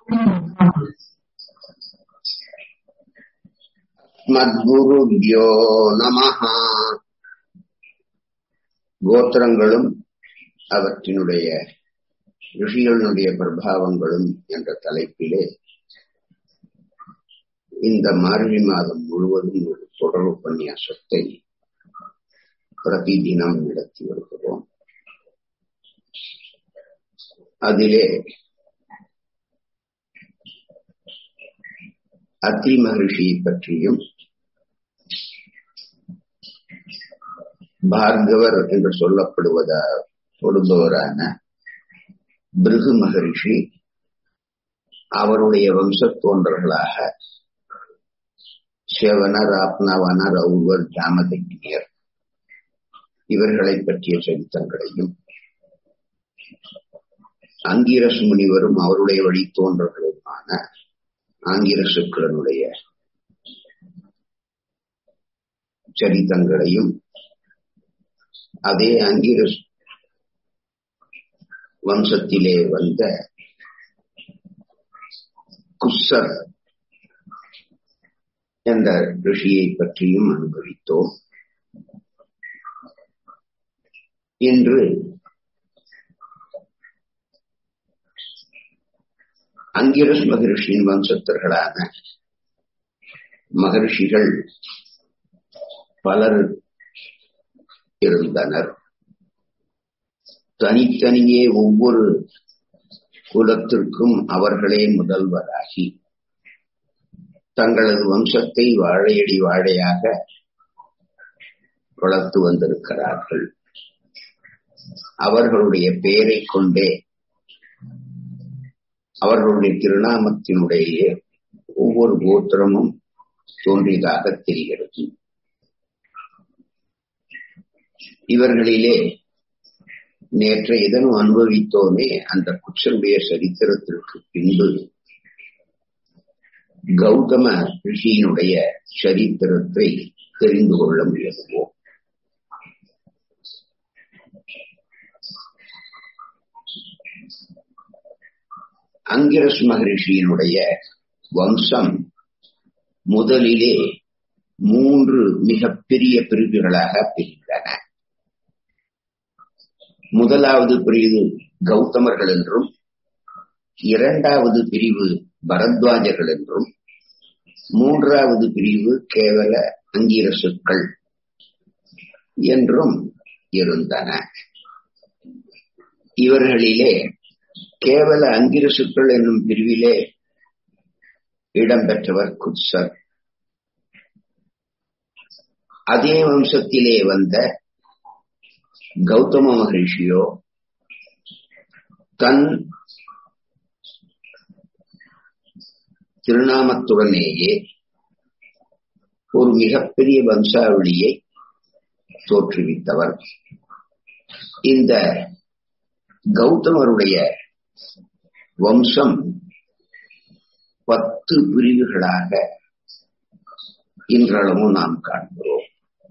மத்குருபியோ நமஹா கோத்திரங்களும் அவற்றினுடைய ரிஷிகளுடைய பிரபாவங்களும் என்ற தலைப்பிலே இந்த மார்கழி மாதம் முழுவதும் ஒரு தொடர் உபன்யாசத்தை பிரதி தினம் நடத்தி வருகிறோம் அதிலே அத்தி மகிழ்ச்சியை பற்றியும் பார்கவர் என்று சொல்லப்படுவதா கொடுபவரான பிருகு மகரிஷி அவருடைய வம்சத்தோன்றர்களாக சேவனர் ஆப்னவனர் ரவுவர் ஜாமதக்னியர் இவர்களை பற்றிய சரித்திரங்களையும் அங்கீரசு முனிவரும் அவருடைய வழித்தோன்றர்களுமான ஆங்கிரசுக்களுடைய சரித்தங்களையும் அதே அங்கிரஸ் வம்சத்திலே வந்த குஸ்ஸர் என்ற ரிஷியை பற்றியும் அனுபவித்தோம் இன்று அங்கிரஸ் மகரிஷியின் வம்சத்தர்களான மகரிஷிகள் பலர் இருந்தனர் தனித்தனியே ஒவ்வொரு குலத்திற்கும் அவர்களே முதல்வராகி தங்களது வம்சத்தை வாழையடி வாழையாக வளர்த்து வந்திருக்கிறார்கள் அவர்களுடைய பெயரை கொண்டே அவர்களுடைய திருநாமத்தினுடைய ஒவ்வொரு கோத்திரமும் தோன்றியதாக தெரிகிறது இவர்களிலே நேற்று இதனும் அனுபவித்தோமே அந்த குச்சனுடைய சரித்திரத்திற்கு பின்பு கௌதம ரிஷியினுடைய சரித்திரத்தை தெரிந்து கொள்ள முயல்வோம் அங்கிரஸ் மகரிஷியினுடைய வம்சம் முதலிலே மூன்று மிகப்பெரிய பிரிவுகளாக பிரிந்தன முதலாவது பிரிவு கௌதமர்கள் என்றும் இரண்டாவது பிரிவு பரத்வாஜர்கள் என்றும் மூன்றாவது பிரிவு கேவல அங்கீரசுக்கள் என்றும் இருந்தன இவர்களிலே கேவல அங்கிரசுக்கள் என்னும் பிரிவிலே இடம்பெற்றவர் குத்சர் அதே வம்சத்திலே வந்த கௌதம மகரிஷியோ தன் திருநாமத்துடனேயே ஒரு மிகப்பெரிய வம்சாவளியை தோற்றுவித்தவர் இந்த கௌதமருடைய வம்சம் பத்து பிரிவுகளாக இன்றளவும் நாம் காண்கிறோம்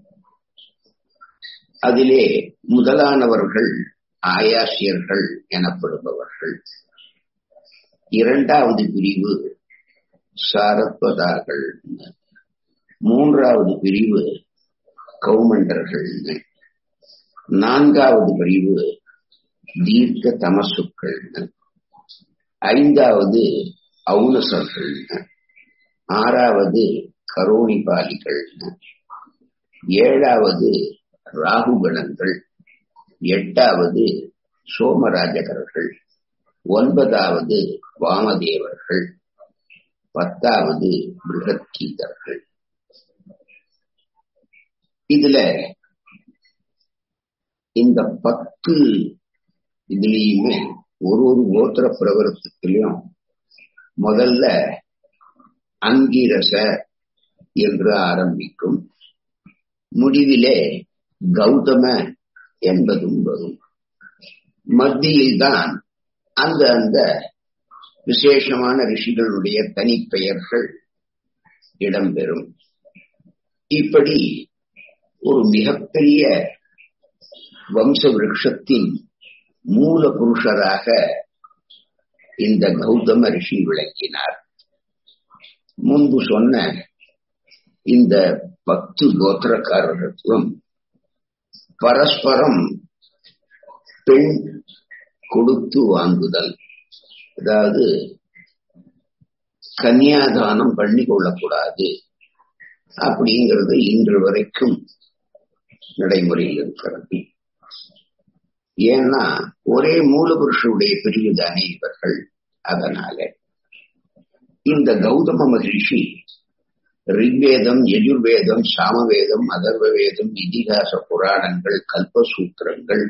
அதிலே முதலானவர்கள் ஆயாசியர்கள் எனப்படுபவர்கள் இரண்டாவது பிரிவு சாரத்வதார்கள் மூன்றாவது பிரிவு கௌமண்டர்கள் நான்காவது பிரிவு தீர்க்க தமசுக்கள் ஐந்தாவது அவுனசர்கள் ஆறாவது கரோணிபாலிகள் ஏழாவது ராகுகணங்கள் எட்டாவது சோமராஜகர்கள் ஒன்பதாவது வாமதேவர்கள் பத்தாவது பிருகத்கீதர்கள் இதுல இந்த பத்து இதுலயுமே ஒரு ஒரு கோத்திர பிரவரத்துக்குலயும் முதல்ல அங்கிரச என்று ஆரம்பிக்கும் முடிவிலே கௌதம என்பதும் வரும் மத்தியில் தான் அந்த அந்த விசேஷமான ரிஷிகளுடைய தனிப்பெயர்கள் இடம்பெறும் இப்படி ஒரு மிகப்பெரிய வம்ச விருஷத்தின் மூல புருஷராக இந்த கௌதம ரிஷி விளக்கினார் முன்பு சொன்ன இந்த பத்து கோத்திரக்காரர்களுக்கும் பரஸ்பரம் பெண் கொடுத்து வாங்குதல் அதாவது கன்னியாதானம் பண்ணி கொள்ளக்கூடாது அப்படிங்கிறது இன்று வரைக்கும் நடைமுறையில் இருக்கிறது ஏன்னா ஒரே மூலபுருஷனுடைய பிரிவு தானே இவர்கள் அதனால இந்த கௌதம மகிழ்ச்சி ரிக்வேதம் யஜுர்வேதம் சாமவேதம் அதர்வ வேதம் இதிகாச புராணங்கள் கல்பசூத்திரங்கள்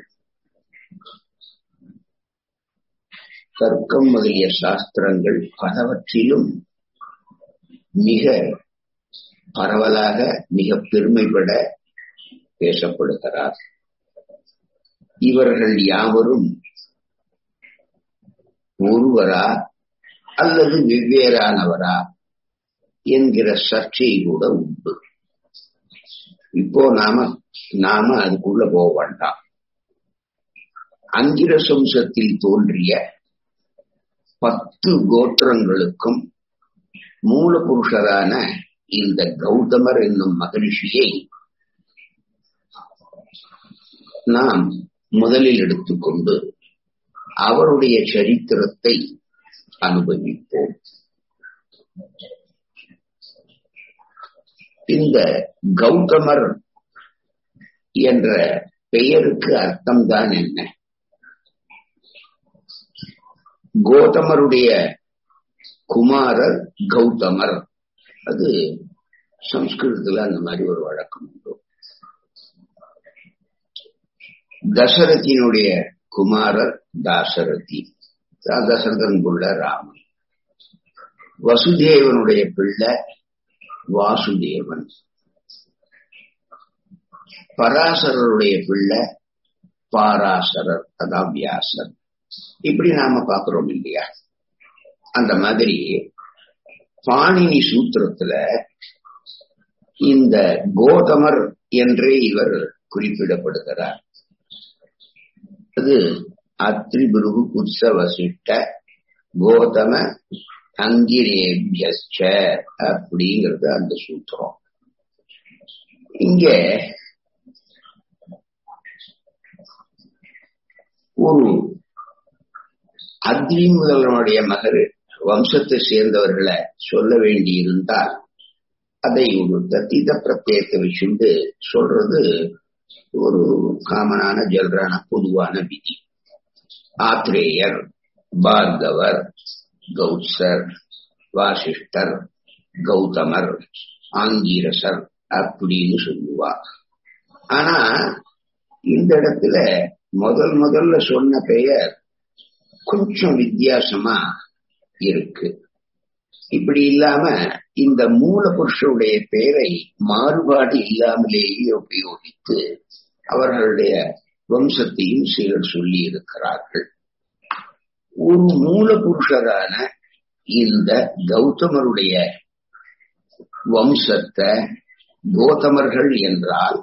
தர்க்கம் முதலிய சாஸ்திரங்கள் பலவற்றிலும் மிக பரவலாக மிக பெருமைப்பட பேசப்படுகிறார் இவர்கள் யாவரும் ஒருவரா அல்லது வெவ்வேறானவரா என்கிற சர்ச்சை கூட உண்டு இப்போ நாம நாம அதுக்குள்ள போக வேண்டாம் அங்கிர சம்சத்தில் தோன்றிய பத்து கோத்திரங்களுக்கும் மூலபுருஷரான இந்த கௌதமர் என்னும் மகிழ்ச்சியை நாம் முதலில் எடுத்துக்கொண்டு அவருடைய சரித்திரத்தை அனுபவிப்போம் இந்த கௌதமர் என்ற பெயருக்கு அர்த்தம்தான் என்ன கோதமருடைய குமாரர் கௌதமர் அது சம்ஸ்கிருதத்துல அந்த மாதிரி ஒரு வழக்கம் உண்டு தசரதியினுடைய குமாரர் தாசரதி தசரதன் புள்ள ராமன் வசுதேவனுடைய பிள்ளை வாசுதேவன் பராசரருடைய பிள்ளை பாராசரர் அதான் வியாசர் இப்படி நாம பாக்குறோம் இல்லையா அந்த மாதிரி பாணினி சூத்திரத்துல இந்த கோதமர் என்றே இவர் குறிப்பிடப்படுகிறார் அது அத்ரிபுருகு குத்ச வசிட்ட கோதம அங்கிரேபியச்ச அப்படிங்கிறது அந்த சூத்திரம் இங்க ஒரு அக்னி முதல்வனுடைய மகர் வம்சத்தை சேர்ந்தவர்களை சொல்ல வேண்டி இருந்தால் அதை ஒரு தத்தித பிரத்யேகத்தை வச்சுண்டு சொல்றது ஒரு காமனான ஜல்ரான பொதுவான விதி ஆத்ரேயர் பார்கவர் கௌசர் வாசிஷ்டர் கௌதமர் ஆங்கீரசர் அப்படின்னு சொல்லுவார் ஆனா இந்த இடத்துல முதல் முதல்ல சொன்ன பெயர் கொஞ்சம் வித்தியாசமா இருக்கு இப்படி இல்லாம இந்த மூல புருஷருடைய பெயரை மாறுபாடு இல்லாமலேயே உபயோகித்து அவர்களுடைய வம்சத்தையும் சிலர் சொல்லி இருக்கிறார்கள் ஒரு மூல புருஷரான இந்த கௌதமருடைய வம்சத்தை கோதமர்கள் என்றால்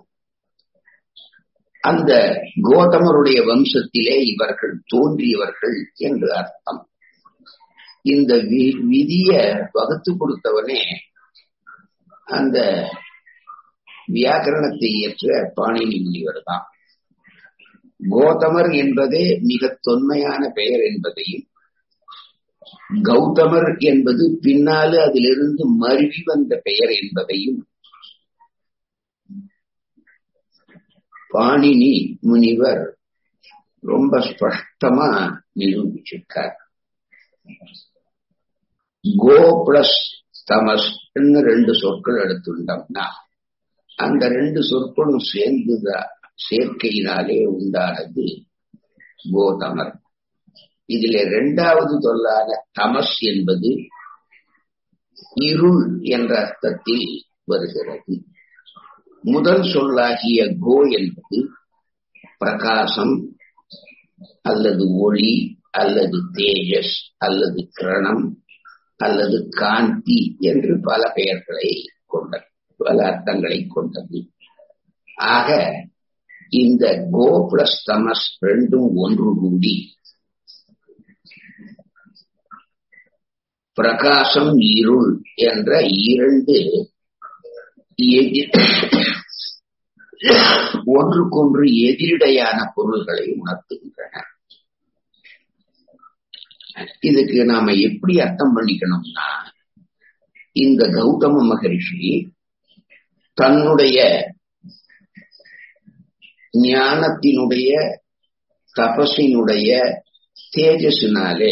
அந்த கோதமருடைய வம்சத்திலே இவர்கள் தோன்றியவர்கள் என்று அர்த்தம் இந்த விதிய வகுத்து கொடுத்தவனே அந்த வியாக்கரணத்தை ஏற்ற பாணினி முனிவர் தான் கோதமர் என்பதே மிக தொன்மையான பெயர் என்பதையும் கௌதமர் என்பது பின்னால அதிலிருந்து மருவி வந்த பெயர் என்பதையும் பாணினி முனிவர் ரொம்ப ஸ்பஷ்டமா நிரூபிச்சிருக்கார் கோ பிளஸ் தமஸ் ரெண்டு சொற்கள் எடுத்துட்டோம்னா அந்த ரெண்டு சொற்களும் சேர்ந்துதான் சேர்க்கையினாலே உண்டானது கோதமர் இதுல இரண்டாவது சொல்லான தமஸ் என்பது இருள் என்ற அர்த்தத்தில் வருகிறது முதல் சொல்லாகிய கோ என்பது பிரகாசம் அல்லது ஒளி அல்லது தேஜஸ் அல்லது கிரணம் அல்லது காந்தி என்று பல பெயர்களை கொண்டது பல அர்த்தங்களை கொண்டது ஆக இந்த கோ பிளஸ் தமஸ் ரெண்டும் ஒன்று கூடி பிரகாசம் இருள் என்ற இரண்டு ஒன்றுக்கொன்று எதிரிடையான பொருள்களை உணர்த்துகின்றன இதுக்கு நாம எப்படி அர்த்தம் பண்ணிக்கணும்னா இந்த கௌதம மகரிஷி தன்னுடைய ஞானத்தினுடைய தபசினுடைய தேஜஸினாலே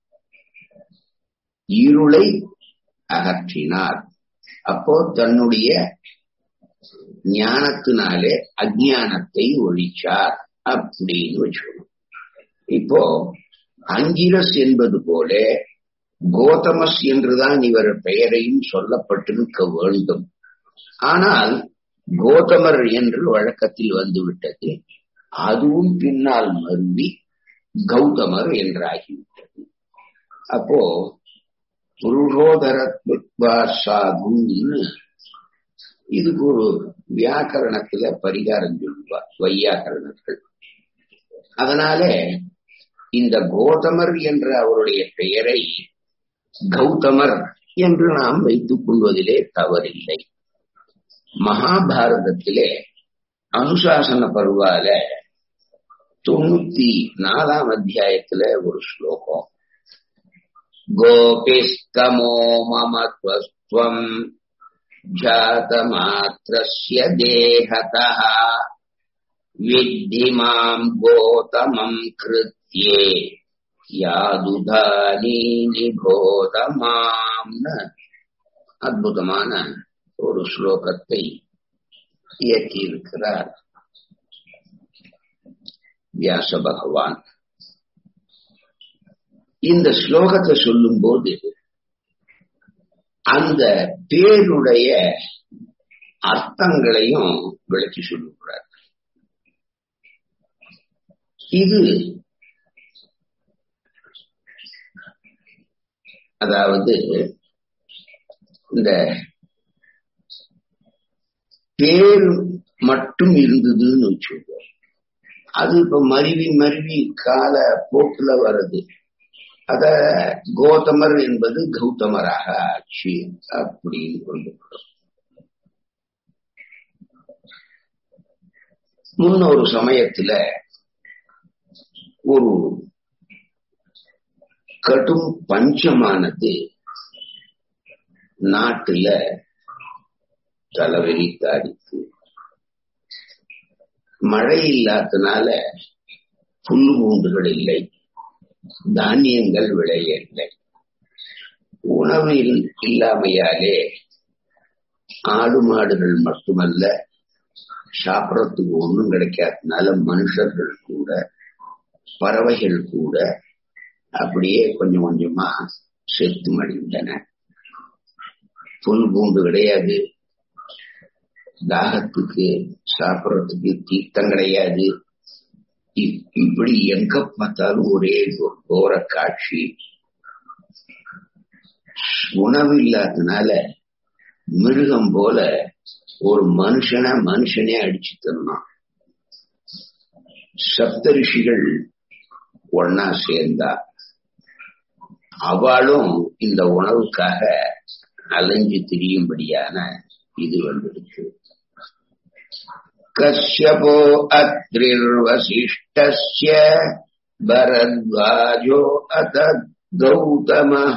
இருளை அகற்றினார் அப்போ தன்னுடைய ஞானத்தினாலே அஜானத்தை ஒழிச்சார் அப்படின்னு வச்சுக்கணும் இப்போ அங்கிரஸ் என்பது போல கோதமஸ் என்றுதான் இவர் பெயரையும் சொல்லப்பட்டிருக்க வேண்டும் ஆனால் கோதமர் என்று வழக்கத்தில் வந்துவிட்டது அதுவும் பின்னால் மருவி கௌதமர் என்றாகிவிட்டது அப்போ புருஷோதரத்வாசாகுன்னு இதுக்கு ஒரு வியாக்கரணத்துல பரிகாரம் சொல்லுவார் வையாக்கரணர்கள் அதனால இந்த கோதமர் என்ற அவருடைய பெயரை கௌதமர் என்று நாம் வைத்துக் கொள்வதிலே தவறில்லை மகாபாரதத்திலே அனுசாசன பருவால தொண்ணூத்தி நாலாம் அத்தியாயத்துல ஒரு ஸ்லோகம் கோபிஸ்தமோ மம துவஸ்துவம் ஜாதமாத்திரஸ்ய தேகதः வித்தி மாம் கோதமம் கிருத்யே யாதுதானி நிகோதமாம்னு அற்புதமான ஒரு ஸ்லோகத்தை இயற்றியிருக்கிறார் வியாச பகவான் இந்த ஸ்லோகத்தை சொல்லும் போது அந்த பேருடைய அர்த்தங்களையும் விளக்கி சொல்லுகிறார் இது அதாவது இந்த பேர் மட்டும் இருந்ததுன்னு வச்சுக்கோம் அது இப்ப மருவி மருவி கால போக்குல வருது அத கோதமர் என்பது கௌதமராக ஆச்சு அப்படின்னு கொண்டுக்கிறோம் முன்னொரு சமயத்துல ஒரு கடும் பஞ்சமானது நாட்டுல தலைவெறித்தாடித்து மழை இல்லாதனால புல்லு பூண்டுகள் இல்லை தானியங்கள் விளையவில்லை உணவு இல்லாமையாலே ஆடு மாடுகள் மட்டுமல்ல சாப்பிடறதுக்கு ஒண்ணும் கிடைக்காதனால மனுஷர்கள் கூட பறவைகள் கூட அப்படியே கொஞ்சம் கொஞ்சமா செத்து மடிந்தன புல் பூண்டு கிடையாது தாகத்துக்கு சாப்பிடறதுக்கு தீர்த்தம் கிடையாது இப்படி எங்க பார்த்தாலும் ஒரே கோர காட்சி உணவு இல்லாதனால மிருகம் போல ஒரு மனுஷனை மனுஷனே அடிச்சு தரணும் சப்த ரிஷிகள் ஒன்னா சேர்ந்தா அவளும் இந்த உணவுக்காக அலைஞ்சு திரியும்படியான இது வந்துடுச்சு कश्यपो अत्रिर्वसिष्ठस्य भरद्वाजो अत गौतमः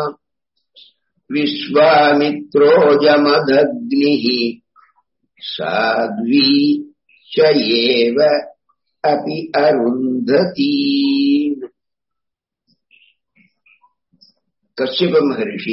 विश्वामित्रोजमदग्निः साध्वी च एव अपि अरुन्धती कश्यप महर्षि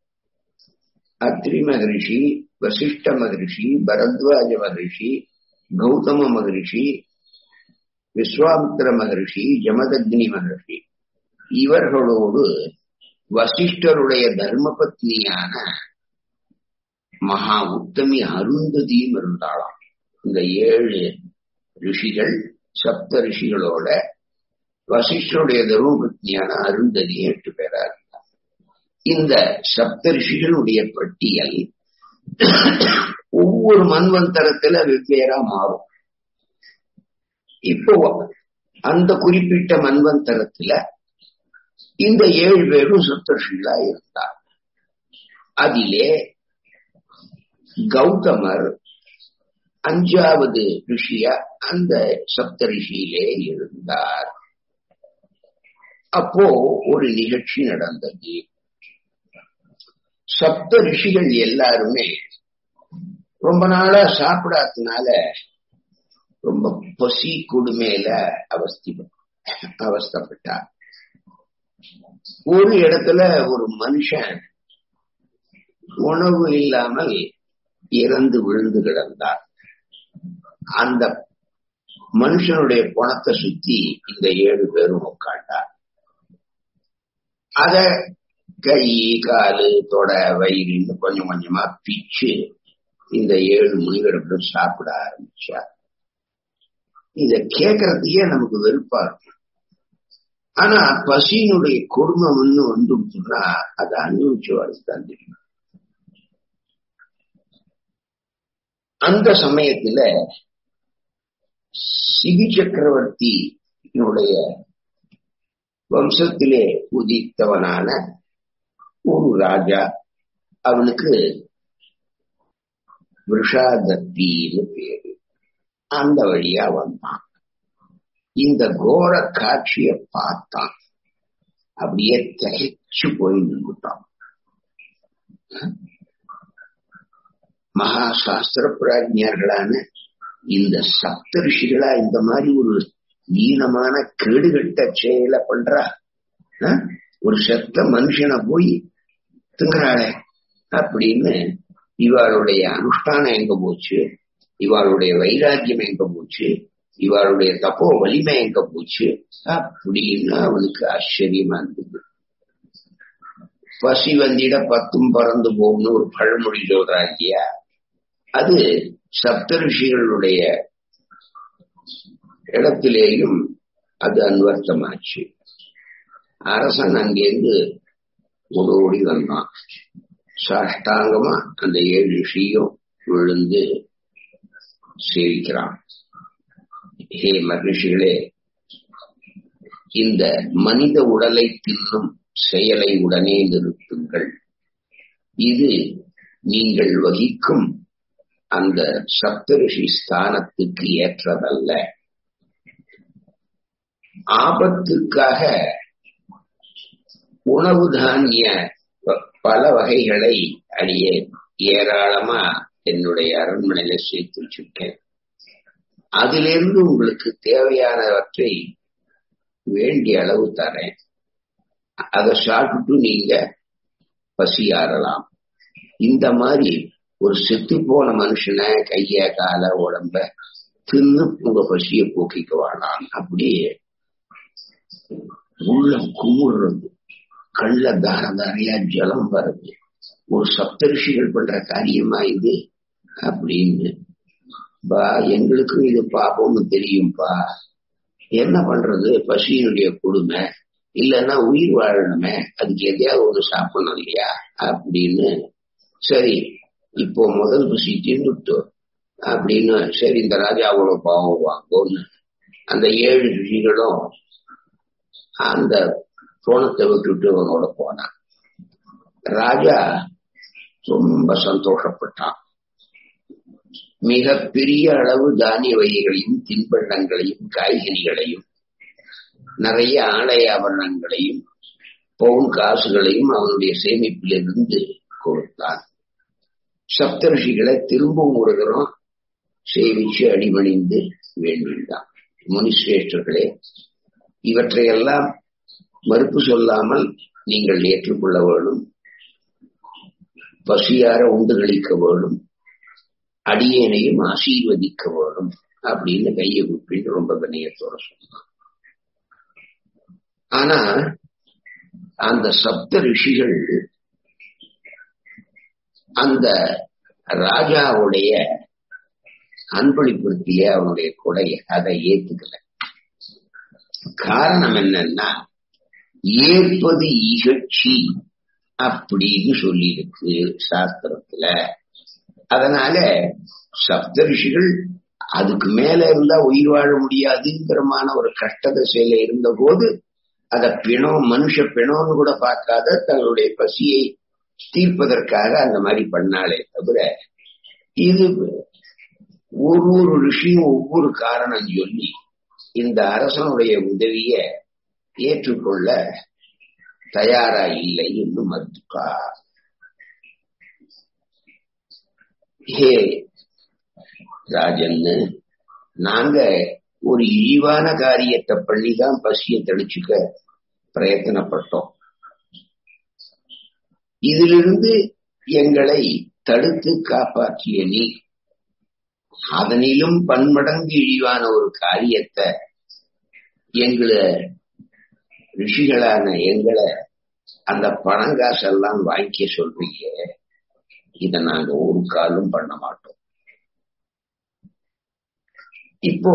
अत्रि महर्षि वसिष्ठ महर्षि भरद्वाज महर्षि கௌதம மகரிஷி விஸ்வாமித்திர மகரிஷி ஜமதக்னி மகரிஷி இவர்களோடு வசிஷ்டருடைய தர்மபத்னியான மகா உத்தமி அருந்ததியும் இருந்தாளாம் இந்த ஏழு ரிஷிகள் சப்த ரிஷிகளோட வசிஷ்டருடைய தர்மபத்னியான அருந்ததி எட்டு பேரா இருந்தார் இந்த சப்த ரிஷிகளுடைய பட்டியல் ஒவ்வொரு மன்வந்தரத்துல வெவ்வேறா மாறும் இப்போ அந்த குறிப்பிட்ட மன்வந்தரத்துல இந்த ஏழு பேரும் சப்தர்ஷிகளா இருந்தார் அதிலே கௌதமர் அஞ்சாவது ரிஷியா அந்த சப்த ரிஷியிலே இருந்தார் அப்போ ஒரு நிகழ்ச்சி நடந்தது சப்த ரிஷிகள் எல்லாருமே ரொம்ப நாளா சாப்பிடாததுனால ரொம்ப பசி கொடுமையில அவஸ்தி அவஸ்தப்பட்டார் ஒரு இடத்துல ஒரு மனுஷன் உணவு இல்லாமல் இறந்து விழுந்து கிடந்தார் அந்த மனுஷனுடைய பணத்தை சுத்தி இந்த ஏழு பேரும் உட்காண்டார் அத கை காலு தொட வயிறுன்னு கொஞ்சம் கொஞ்சமா பிச்சு இந்த ஏழு முனிவர்களும் சாப்பிட ஆரம்பிச்சார் இத கேட்கறதுக்கே நமக்கு வெறுப்பா இருக்கும் ஆனா பசியினுடைய கொடுமைன்னு வந்துடுச்சுன்னா அதை அனுபவிச்சு வரதுதான் தெரியும் அந்த சமயத்துல சிவி சக்கரவர்த்தியினுடைய வம்சத்திலே உதித்தவனான ஒரு ராஜா அவனுக்கு விஷாதத்தின்னு பேரு அந்த வழியா வந்தான் இந்த கோர காட்சிய பார்த்தான் அப்படியே தகைச்சு போய் நின்றுட்டான் மகா சாஸ்திர பிராஜ்யர்களான இந்த சப்த ரிஷிகளா இந்த மாதிரி ஒரு ஈனமான கேடுகட்ட செயலை பண்றா ஒரு செத்த மனுஷனை போய் திங்குறாளே அப்படின்னு இவாளுடைய அனுஷ்டானம் எங்க போச்சு இவாளுடைய வைராக்கியம் எங்க போச்சு இவாளுடைய தப்போ வலிமை எங்க போச்சு அப்படின்னு அவனுக்கு ஆச்சரியமா இருந்தது பசி வந்திட பத்தும் பறந்து போகும்னு ஒரு பழமொழி சொல்றா இல்லையா அது சப்த ரிஷிகளுடைய இடத்திலேயும் அது அன்வர்த்தமாச்சு அரசன் அங்கேருந்து ஓடோடி வந்தான் சாஷ்டாங்கமா அந்த ஏழு ரிஷியும் விழுந்து சேவிக்கிறான் ஹே மகிழ்ச்சிகளே இந்த மனித உடலை தின்னும் செயலை உடனே நிறுத்துங்கள் இது நீங்கள் வகிக்கும் அந்த சப்தரிஷி ஸ்தானத்துக்கு ஏற்றதல்ல ஆபத்துக்காக உணவு தானிய பல வகைகளை அடியே ஏராளமா என்னுடைய அரண்மனையில சேர்த்து வச்சிருக்கேன் அதிலிருந்து உங்களுக்கு தேவையானவற்றை வேண்டிய அளவு தரேன் அதை சாப்பிட்டு நீங்க பசியாறலாம் இந்த மாதிரி ஒரு செத்து போன மனுஷனை கைய கால உடம்ப தின்னு உங்க பசிய போக்கிக்க வேணாம் அப்படியே உள்ள குமுறது கள்ள தார தாரையா ஜலம் வருது ஒரு சப்தரிஷிகள் பண்ற காரியமா இது அப்படின்னு பா எங்களுக்கும் இது பாப்போம்னு தெரியும்பா என்ன பண்றது பசியினுடைய கொடுமை இல்லைன்னா உயிர் வாழணுமே அதுக்கு எதையாவது ஒரு சாப்பிடணும் இல்லையா அப்படின்னு சரி இப்போ முதல் பசி தீர்ந்துட்டு அப்படின்னு சரி இந்த ராஜாவோட பாவம் வாங்கோன்னு அந்த ஏழு ரிஷிகளும் அந்த கோணத்தை விட்டுட்டு அவனோட போனான் ராஜா ரொம்ப சந்தோஷப்பட்டான் மிக பெரிய அளவு தானிய வகைகளையும் தின்பண்டங்களையும் காய்கறிகளையும் நிறைய ஆடை ஆபரணங்களையும் பவுன் காசுகளையும் அவனுடைய சேமிப்பிலிருந்து கொடுத்தான் சப்தரிஷிகளை திரும்பவும் ஒரு தரம் சேவிச்சு அடிபணிந்து வேண்டினான் முனிசிரேஷ்டர்களே இவற்றையெல்லாம் மறுப்பு சொல்லாமல் நீங்கள் ஏற்றுக்கொள்ள வேண்டும் பசியார உண்டு கழிக்க வேண்டும் அடியேனையும் ஆசீர்வதிக்க வேண்டும் அப்படின்னு கையை கூப்பிட்டு ரொம்ப கண்ணியத்தோட சொன்னான் ஆனா அந்த சப்த ரிஷிகள் அந்த ராஜாவுடைய அன்பளிப்பிற்கிலே அவனுடைய கொடை அதை ஏத்துக்கல காரணம் என்னன்னா ஏற்பது இகழ்ச்சி அப்படின்னு சொல்லியிருக்கு சாஸ்திரத்துல அதனால சப்த ரிஷிகள் அதுக்கு மேல இருந்தா உயிர் வாழ முடியாதுங்கிறமான ஒரு கஷ்ட திசையில இருந்த போது அத பிணம் மனுஷ பிணம்னு கூட பார்க்காத தன்னுடைய பசியை தீர்ப்பதற்காக அந்த மாதிரி பண்ணாலே தவிர இது ஒரு ஒரு ரிஷியும் ஒவ்வொரு காரணம் சொல்லி இந்த அரசனுடைய உதவிய ஏற்றுக்கொள்ள தயாரா இல்லை என்று மறுத்துக்கார் ஹே ராஜன் நாங்க ஒரு இழிவான காரியத்தை பண்ணிதான் பசியை தெளிச்சுக்க பிரயத்தனப்பட்டோம் இதிலிருந்து எங்களை தடுத்து காப்பாற்றிய நீ அதனிலும் பன்மடங்கு இழிவான ஒரு காரியத்தை எங்களை ரிஷிகளான எங்களை அந்த பணங்காசெல்லாம் வாங்கிக்க சொல்றீங்க இத நாங்க ஒரு காலம் பண்ண மாட்டோம் இப்போ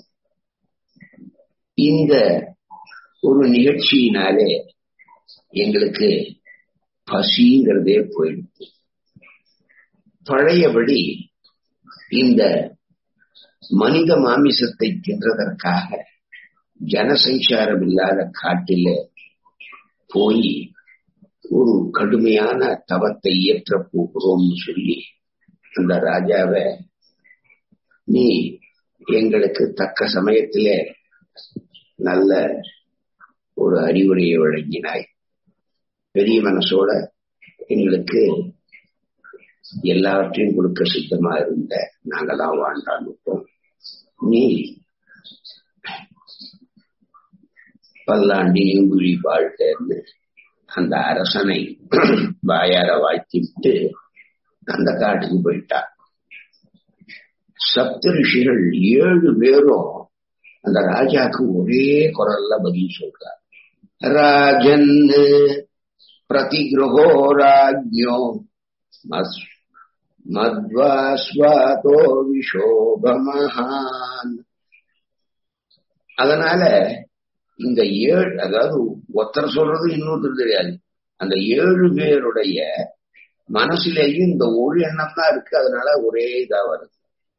இந்த ஒரு நிகழ்ச்சியினாலே எங்களுக்கு பசிங்கிறதே போயிடுது பழையபடி இந்த மனித மாமிசத்தை தின்றதற்காக ஜனசஞ்சாரம் இல்லாத காட்டில போய் ஒரு கடுமையான தவத்தை இயற்ற போகிறோம்னு சொல்லி அந்த ராஜாவை நீ எங்களுக்கு தக்க சமயத்தில நல்ல ஒரு அறிவுரையை வழங்கினாய் பெரிய மனசோட எங்களுக்கு எல்லாவற்றையும் கொடுக்க சித்தமா இருந்த நாங்களாம் வாழ்ந்தாண்டுட்டோம் நீ பல்லாண்டு இங்குழி வாழ்க்கன்னு அந்த அரசனை வாயார வாழ்த்திவிட்டு அந்த காட்டுக்கு போயிட்டா சப்த ரிஷிகள் ஏழு பேரும் அந்த ராஜாக்கு ஒரே குரல்ல பதில் சொல்றார் ராஜன் பிரதிகிரகோ ராஜ்யோ மத்வாஸ்வாதோ விஷோபமஹான் அதனால இந்த ஏழு அதாவது ஒருத்தர் சொல்றது இன்னொருத்தர் தெரியாது அந்த ஏழு பேருடைய மனசுலேயும் இந்த ஒரு எண்ணம் தான் இருக்கு அதனால ஒரே இதா வருது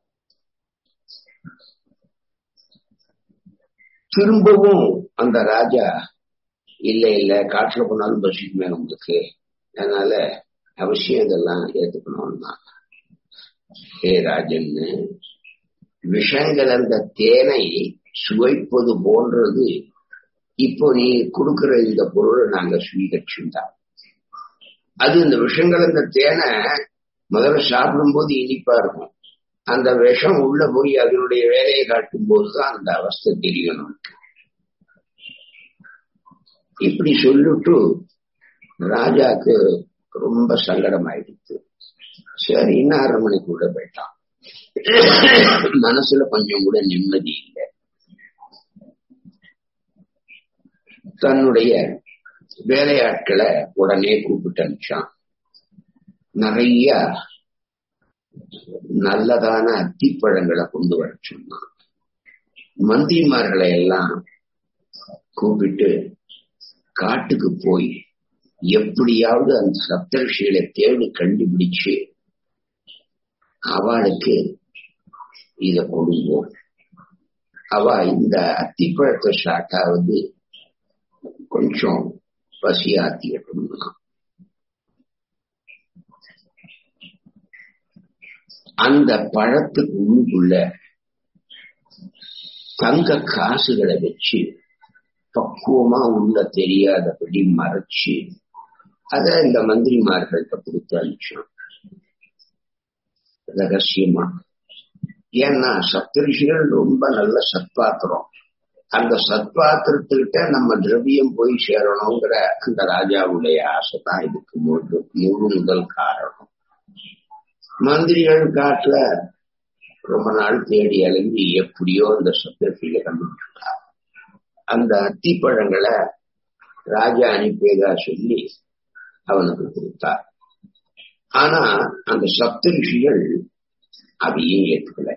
திரும்பவும் அந்த ராஜா இல்ல இல்ல காட்டுல போனாலும் பசிக்குமே உங்களுக்கு அதனால அவசியம் இதெல்லாம் ஏத்துக்கணும்னா ஹே ராஜன் விஷங்கள் அந்த தேனை சுவைப்பது போன்றது இப்போ நீ கொடுக்கிற இந்த பொருளை நாங்க சுவீகரிச்சுட்டா அது இந்த விஷங்கள் அந்த தேனை முதல்ல சாப்பிடும்போது இனிப்பா இருக்கும் அந்த விஷம் உள்ள போய் அதனுடைய வேலையை காட்டும் போதுதான் அந்த அவஸ்தை தெரியும் நமக்கு இப்படி சொல்லிட்டு ராஜாக்கு ரொம்ப சங்கடம் ஆயிடுச்சு சரி இன்னும் அரை மணிக்குள்ள போயிட்டான் மனசுல கொஞ்சம் கூட நிம்மதி இல்லை தன்னுடைய வேலையாட்களை உடனே கூப்பிட்டு அனுப்பிச்சான் நிறைய நல்லதான அத்திப்பழங்களை கொண்டு வர சொன்னான் மந்திரிமார்களை எல்லாம் கூப்பிட்டு காட்டுக்கு போய் எப்படியாவது அந்த சப்தரிஷிகளை தேடி கண்டுபிடிச்சு அவளுக்கு இத கொடுங்கோம் அவ இந்த அத்திப்பழத்தை ஷாட்டாவது கொஞ்சம் பசியாத்திக்கட்டும்னா அந்த பழத்துக்கு உள்ளுக்குள்ள தங்க காசுகளை வச்சு பக்குவமா உள்ள தெரியாதபடி மறைச்சு அத இந்த மந்திரிமார்கள்ட்ட கொடுத்து அனுப்பிச்சோம் ரகசியமா ஏன்னா சப்தரிஷிகள் ரொம்ப நல்ல சத்பாத்திரம் அந்த சத்பாத்திரத்துக்கிட்ட நம்ம திரவியம் போய் சேரணுங்கிற அந்த ராஜாவுடைய ஆசை தான் இதுக்கு முழு முழு முதல் காரணம் மந்திரிகள் காட்டுல ரொம்ப நாள் தேடி அலைஞ்சி எப்படியோ அந்த சப்தரிஷிகளை கண்டுபிடிச்சிட்டார் அந்த அத்திப்பழங்களை ராஜா அனுப்பியதா சொல்லி அவனுக்கு கொடுத்தார் ஆனா அந்த சப்தரிஷிகள் அதையும் ஏற்றுக்கல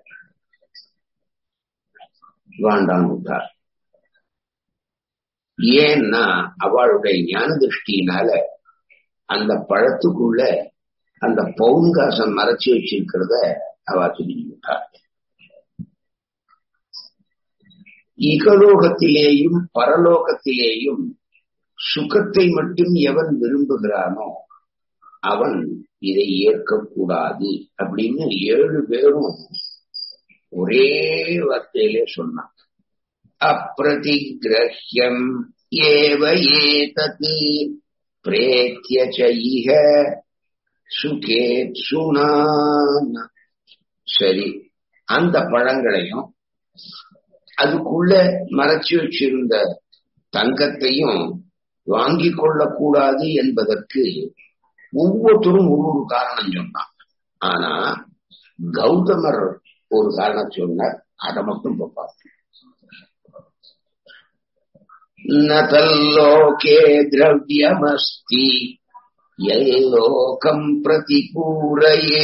வேண்டாம் விட்டார் ஏன்னா அவளுடைய ஞான திருஷ்டியினால அந்த பழத்துக்குள்ள அந்த பவுன்காசம் மறைச்சு வச்சிருக்கிறத அவ தெரிஞ்சு விட்டார் இகலோகத்திலேயும் பரலோகத்திலேயும் சுகத்தை மட்டும் எவன் விரும்புகிறானோ அவன் இதை ஏற்கக்கூடாது அப்படின்னு ஏழு பேரும் ஒரே வார்த்தையிலே சொன்னான் அப்பிரதிகிரஹ்யம் ஏவ ஏதத் பிரேத்திய செய்க சுகே சுனான் சரி அந்த பழங்களையும் அதுக்குள்ள மறைச்சு வச்சிருந்த தங்கத்தையும் வாங்கி கொள்ளக்கூடாது என்பதற்கு ஒவ்வொருத்தரும் ஒவ்வொரு காரணம் சொன்னான் ஆனா கௌதமர் ஒரு காரணம் சொன்னார் அதை மட்டும் பார்ப்போம் நதல்லோகே திரவியமஸ்தி எல்லோகம் பிரதிபூரையே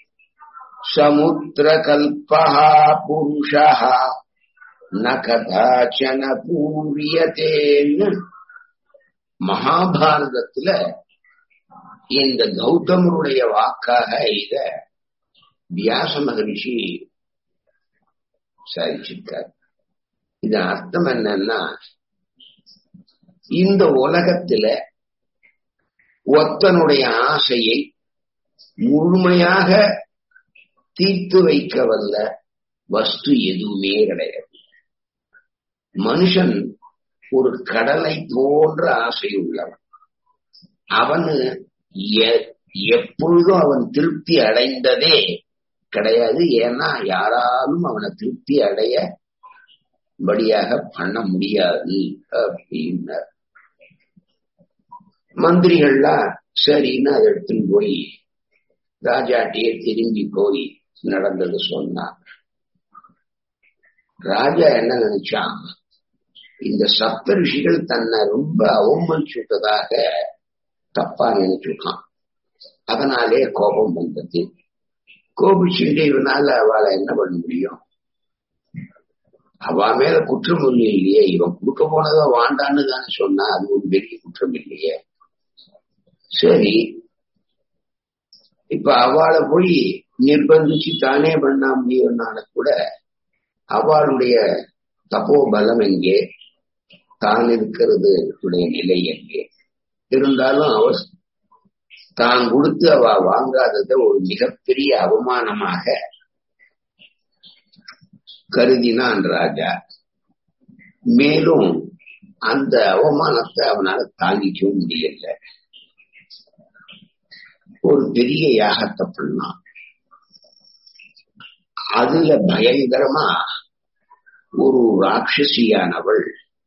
சமுத்திரகல்பः புருஷः ந கதாச்சன பூரியத்தேன்னு மகாபாரதத்துல இந்த கௌதமருடைய வாக்காக இத வியாச மகரிஷி சாதிச்சிருக்கார் இது அர்த்தம் என்னன்னா இந்த உலகத்துல ஒத்தனுடைய ஆசையை முழுமையாக தீர்த்து வைக்க வல்ல வஸ்து எதுவுமே கிடையாது மனுஷன் ஒரு கடலை போன்ற ஆசை உள்ளவன் அவனு எப்பொழுதும் அவன் திருப்தி அடைந்ததே கிடையாது ஏன்னா யாராலும் அவனை திருப்தி அடைய படியாக பண்ண முடியாது அப்படின்னார் மந்திரிகள்லாம் சரின்னு அதை எடுத்துன்னு போய் ராஜாட்டியே திரும்பி போய் நடந்தது சொன்னார் ராஜா என்ன நினைச்சான் இந்த சப்த ரிஷிகள் தன்னை ரொம்ப அவமதிச்சுட்டதாக தப்பா நினைச்சுட்டான் அதனாலே கோபம் வந்தது கோபிச்சுட்டு இவனால அவளை என்ன பண்ண முடியும் அவ மேல குற்றம் ஒன்றும் இல்லையே இவன் கொடுக்க போனதை வாண்டான்னு தானே சொன்னா அது ஒரு பெரிய குற்றம் இல்லையே சரி இப்ப அவளை போய் நிர்பந்திச்சு தானே பண்ண முடியும்னால கூட அவளுடைய தப்போ பலம் எங்கே தான் இருக்கிறது உடைய நிலை எங்கே இருந்தாலும் அவ தான் கொடுத்து அவ வாங்காதத ஒரு மிகப்பெரிய அவமானமாக கருதினான் ராஜா மேலும் அந்த அவமானத்தை அவனால தாங்கிக்கவும் முடியல ஒரு பெரிய யாகத்தை பண்ணான் அதுல பயங்கரமா ஒரு ராட்சசியானவள்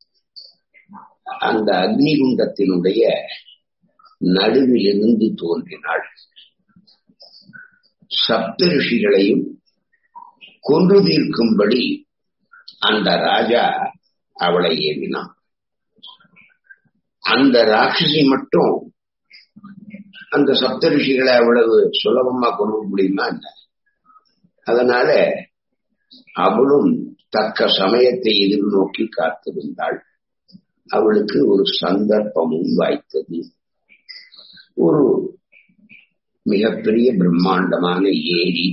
அந்த அக்னிகுண்டத்தினுடைய நடுவிலிருந்து தோன்றினாள் சப்த ரிஷிகளையும் கொன்று தீர்க்கும்படி அந்த ராஜா அவளை ஏவினான் அந்த ராட்சசி மட்டும் அந்த சப்த ரிஷிகளை அவ்வளவு சுலபமா கொண்டு முடியுமா என்ன அதனால அவளும் தக்க சமயத்தை எதிர்நோக்கி காத்திருந்தாள் அவளுக்கு ஒரு சந்தர்ப்பமும் வாய்த்தது ஒரு மிகப்பெரிய பிரம்மாண்டமான ஏரி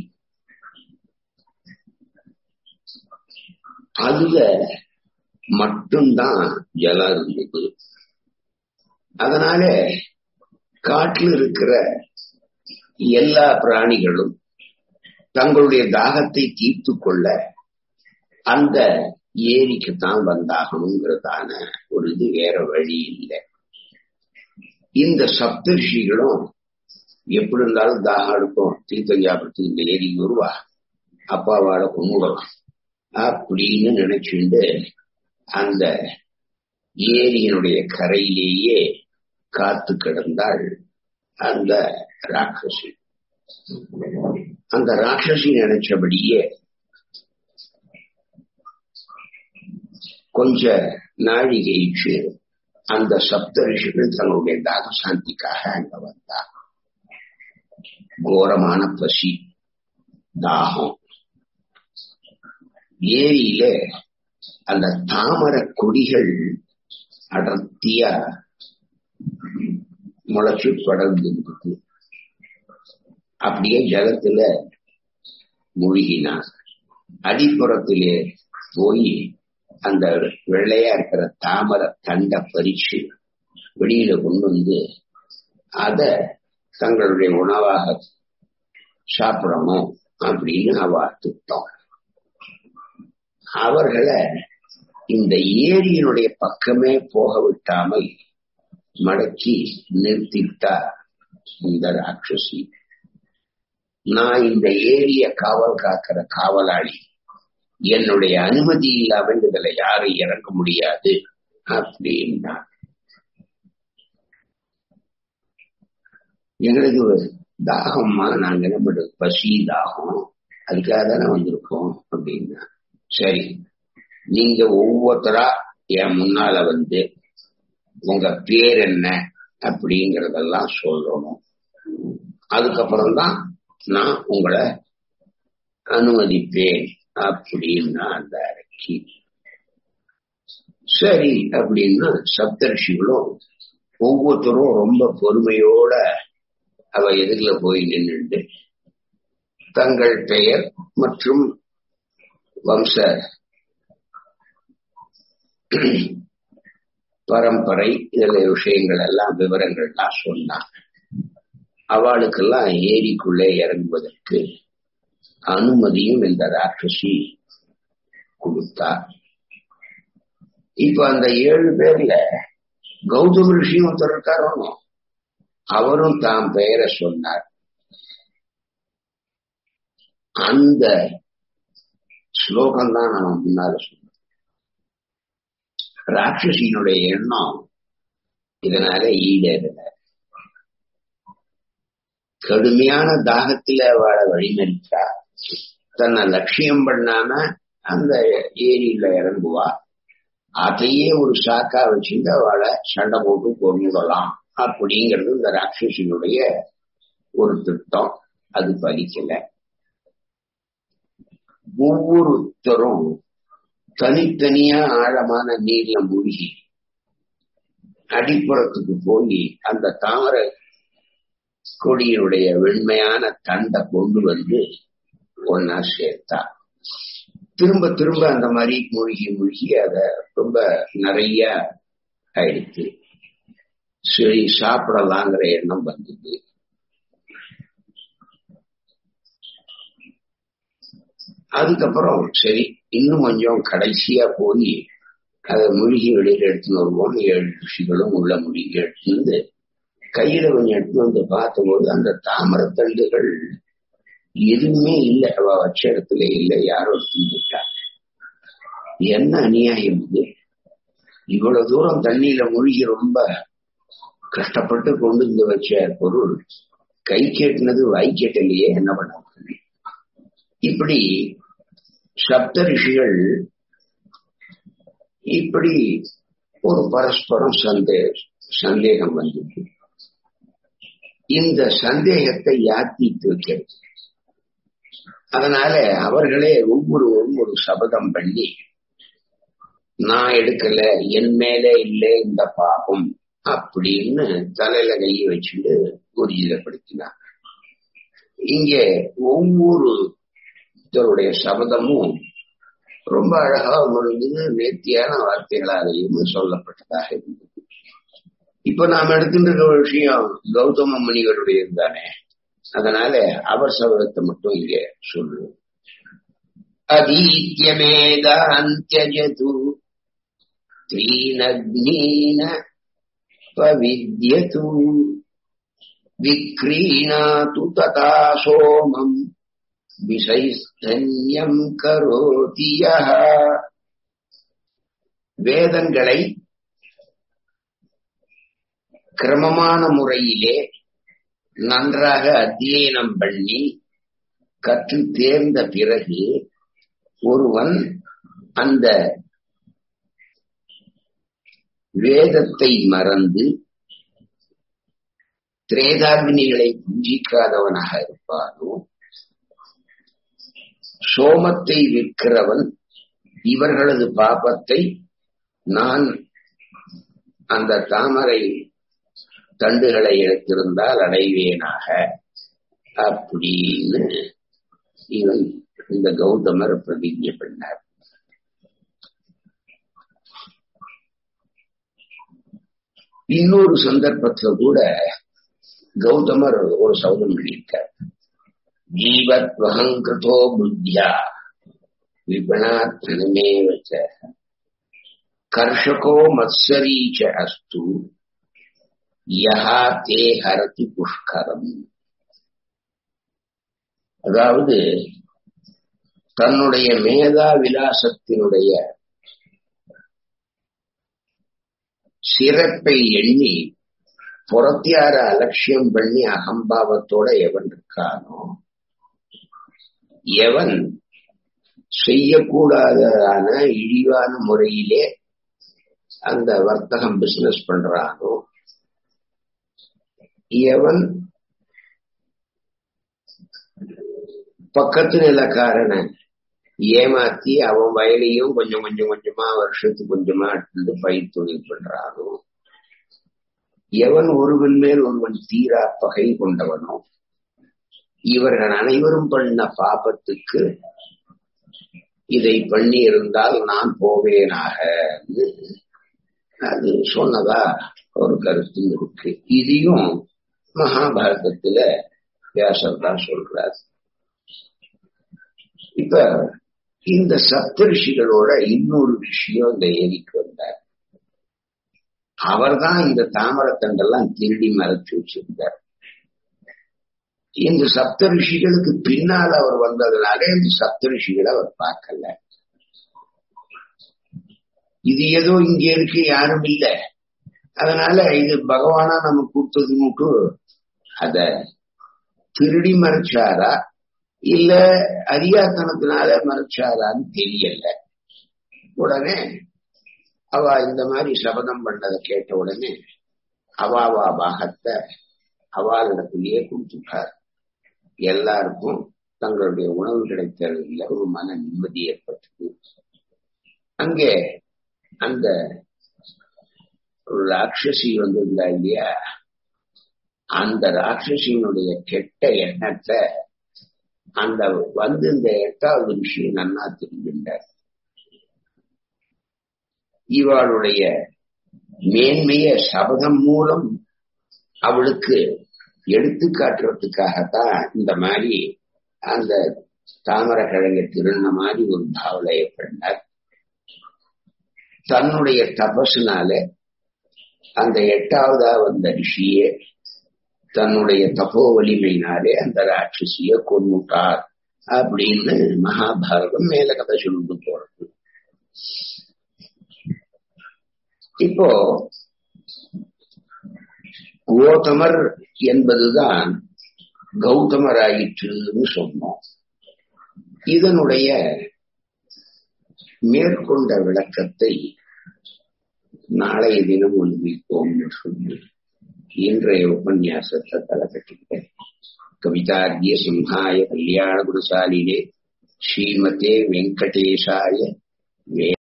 அதுல மட்டும்தான் ஜலம் இருந்தது அதனால காட்டில் இருக்கிற எல்லா பிராணிகளும் தங்களுடைய தாகத்தை தீர்த்து கொள்ள அந்த ஏரிக்கு தான் வந்தாகணுங்கிறதான ஒரு இது வேற வழி இல்லை இந்த சப்தர்ஷிகளும் எப்படி இருந்தாலும் தாகம் எடுக்கும் தீர்த்தஞ்சாபத்துக்கு இந்த ஏரிக்கு வருவா அப்பாவால கும்பிடலாம் அப்படின்னு நினைச்சுண்டு அந்த ஏரியினுடைய கரையிலேயே காத்து கிடந்தாள் அந்த ராட்சசி அந்த ராட்சசி நினைச்சபடியே கொஞ்ச நாழிகைச்சு அந்த சப்த ரிஷிகள் தங்களுடைய தாக சாந்திக்காக அங்க வந்தா கோரமான பசி தாகம் ஏரியில அந்த தாமர கொடிகள் அடர்த்தியா முளைச்சு படர்ந்து இருந்தது அப்படியே ஜலத்துல மூழ்கினார் அடிப்புறத்திலே போய் அந்த வெள்ளையா இருக்கிற தாமரை தண்டை பறிச்சு வெளியில கொண்டு வந்து அத தங்களுடைய உணவாக சாப்பிடணும் அப்படின்னு அவ திட்டம் அவர்களை இந்த ஏரியினுடைய பக்கமே போக விட்டாமல் மடக்கி நிறுத்திவிட்டா இந்த ராட்சசி நான் இந்த ஏரிய காவல் காக்கிற காவலாளி என்னுடைய அனுமதி இல்லாமல் இதுல யாரும் இறங்க முடியாது அப்படின்னா எங்களுக்கு தாகம்மா நாங்க என்ன பண்றது பசி தாகம் அதுக்காக தானே வந்திருக்கோம் அப்படின்னா சரி நீங்க ஒவ்வொருத்தரா என் முன்னால வந்து உங்க பேர் என்ன அப்படிங்கறதெல்லாம் சொல்லணும் அதுக்கப்புறம் தான் நான் உங்களை அனுமதிப்பேன் அப்படின்னா அந்த அரைக்கி சரி அப்படின்னு சப்தர்ஷிகளும் ஒவ்வொருத்தரும் ரொம்ப பொறுமையோட அவ எதிரில் போய் நின்றுண்டு தங்கள் பெயர் மற்றும் வம்ச பரம்பரை இதுல விஷயங்கள் எல்லாம் விவரங்கள்லாம் சொன்னாங்க அவளுக்கெல்லாம் ஏரிக்குள்ளே இறங்குவதற்கு அனுமதியும் இந்த ராட்சசி கொடுத்தா இப்ப அந்த ஏழு பேர்ல கௌதம ரிஷியும் ஒருத்தர் இருக்காரோ அவரும் தாம் பெயரை சொன்னார் அந்த ஸ்லோகம் தான் நம்ம முன்னால சொன்னோம் ராட்சசியினுடைய எண்ணம் இதனால ஈடேறல கடுமையான தாகத்துல வாழ வழிமறிச்சா தன்னை லட்சியம் பண்ணாம அந்த ஏரியில இறங்குவா அதையே ஒரு சாக்கா வச்சுட்டு அவளை சண்டை போட்டு கொண்டுடலாம் அப்படிங்கிறது இந்த ராட்சசியினுடைய ஒரு திட்டம் அது பலிக்கல ஒவ்வொருத்தரும் தனித்தனியா ஆழமான நீர்ல மூழ்கி அடிப்புறத்துக்கு போய் அந்த தாமரை கொடியினுடைய வெண்மையான தண்டை கொண்டு வந்து ஒன்னா சேர்த்தா திரும்ப திரும்ப அந்த மாதிரி மூழ்கி மூழ்கி அத ரொம்ப நிறைய ஆயிடுச்சு சரி சாப்பிடலாங்கிற எண்ணம் வந்தது அதுக்கப்புறம் சரி இன்னும் கொஞ்சம் கடைசியா போய் அதை மூழ்கி வெளியில எடுத்துன்னு வருவோம் ஏழு ரிஷிகளும் உள்ள மூழ்கி எடுத்துருந்து கையில கொஞ்சம் எடுத்துன்னு வந்து பார்த்தபோது அந்த தாமரத்தண்டுகள் எதுவுமே இல்லை அவ வச்ச இடத்துல இல்லை யாரோ எடுத்துட்டா என்ன அநியாயம் இது இவ்வளவு தூரம் தண்ணியில மூழ்கி ரொம்ப கஷ்டப்பட்டு கொண்டு வந்து வச்ச பொருள் கை கேட்டினது வாய் கேட்டலையே என்ன பண்ண இப்படி சப்த ரிஷிகள் இப்படி ஒரு பரஸ்பரம் சந்தே சந்தேகம் வந்தது இந்த சந்தேகத்தை யாத்திட்டு வைக்கிறது அதனால அவர்களே ஒவ்வொருவரும் ஒரு சபதம் பண்ணி நான் எடுக்கல என் மேலே இல்லை இந்த பாபம் அப்படின்னு தலையில கையை வச்சுட்டு உறுதியிலப்படுத்தினார் இங்க ஒவ்வொரு இவருடைய சபதமும் ரொம்ப அழகா முழுங்குது நேர்த்தியான வார்த்தைகளாலேயும் சொல்லப்பட்டதாக இருந்தது இப்ப நாம் எடுத்துட்டு இருக்க விஷயம் கௌதம முனிவருடைய தானே அதனால அவர் சபதத்தை மட்டும் இங்க சொல்லு அதீத்யமேதாந்தியஜது த்ரீனக்னீன பவித்யது விக்ரீணாது ததா சோமம் விஷைஸ்தன்யம் கரோதிய வேதங்களை கிரமமான முறையிலே நன்றாக அத்தியனம் பண்ணி கற்று தேர்ந்த பிறகு ஒருவன் அந்த வேதத்தை மறந்து திரேதாக்னிகளை பூஜிக்காதவனாக இருப்பானோ சோமத்தை விற்கிறவன் இவர்களது பாபத்தை நான் அந்த தாமரை தண்டுகளை எடுத்திருந்தால் அடைவேனாக அப்படின்னு இவன் இந்த கௌதமர் பிரதிஜை பண்ணார் இன்னொரு சந்தர்ப்பத்துல கூட கௌதமர் ஒரு சௌதம் எழுதியிருக்கார் ஜீவத்வகங்கிருதோ புத்தியா விபணாத்மே வச்ச கர்ஷகோ மத்சரீச்ச அஸ்து யஹா தே ஹரதி புஷ்கரம் அதாவது தன்னுடைய மேதா விலாசத்தினுடைய சிறப்பை எண்ணி புறத்தியார அலட்சியம் பண்ணி அகம்பாவத்தோட எவன் இருக்கானோ எவன் செய்யக்கூடாததான இழிவான முறையிலே அந்த வர்த்தகம் பிசினஸ் பண்றானோ எவன் பக்கத்து நிலக்காரனை ஏமாத்தி அவன் வயலையும் கொஞ்சம் கொஞ்சம் கொஞ்சமா வருஷத்துக்கு கொஞ்சமா எடுத்து பயிர் தொழில் பண்றானோ எவன் ஒருவன் மேல் ஒருவன் தீரா பகை கொண்டவனோ இவர்கள் அனைவரும் பண்ண பாபத்துக்கு இதை பண்ணி இருந்தால் நான் போவேனாக அது சொன்னதா ஒரு கருத்து இருக்கு இதையும் மகாபாரதத்துல வியாசர் தான் சொல்றார் இப்ப இந்த சப்தரிஷிகளோட இன்னொரு விஷயம் இந்த ஏரிக்கு வந்தார் அவர் தான் இந்த தாமரத்தண்டெல்லாம் திருடி மறைச்சு வச்சிருந்தார் இந்த சப்த ரிஷிகளுக்கு பின்னால் அவர் வந்ததுனால இந்த சப்த ரிஷிகளை அவர் பார்க்கல இது ஏதோ இங்க இருக்கு யாரும் இல்ல அதனால இது பகவானா நம்ம கொடுத்தது மட்டும் அத திருடி மறைச்சாரா இல்ல அரியாத்தனத்தினால மறைச்சாரான்னு தெரியல உடனே அவ இந்த மாதிரி சபதம் பண்ணதை கேட்ட உடனே அவாவா பாகத்தை அவாளிடத்திலேயே கொடுத்துட்டார் எல்லாருக்கும் தங்களுடைய உணவு கிடைத்ததில் ஒரு மன நிம்மதி ஏற்பட்டது அங்கே அந்த ஒரு ராட்சசி வந்திருந்தா இல்லையா அந்த ராட்சசியினுடைய கெட்ட எண்ணத்தை அந்த வந்து இந்த எட்டாவது விஷயம் நன்னா தெரிஞ்சின்றார் இவளுடைய மேன்மைய சபதம் மூலம் அவளுக்கு எடுத்து காட்டுறதுக்காகத்தான் இந்த மாதிரி அந்த தாமர கிழங்க திருண்ண மாதிரி ஒரு பாவலையை பண்ணார் தன்னுடைய தபசுனால அந்த எட்டாவதா வந்த ரிஷியே தன்னுடைய தபோ வலிமையினாலே அந்த ராட்சசிய கொண்டுட்டார் அப்படின்னு மகாபாரதம் மேல கதை சொல்லிட்டு போறது இப்போ கோதமர் என்பதுதான் கௌதமராயிற்றுன்னு சொன்னோம் இதனுடைய மேற்கொண்ட விளக்கத்தை நாளைய தினம் ஒன்றிப்போம் சொல்லி இன்றைய உபன்யாசத்தை தலை கட்டிக்கிறேன் கவிதார்கிய சிம்ஹாய கல்யாண குருசாலிலே ஸ்ரீமதே வெங்கடேஷாய வே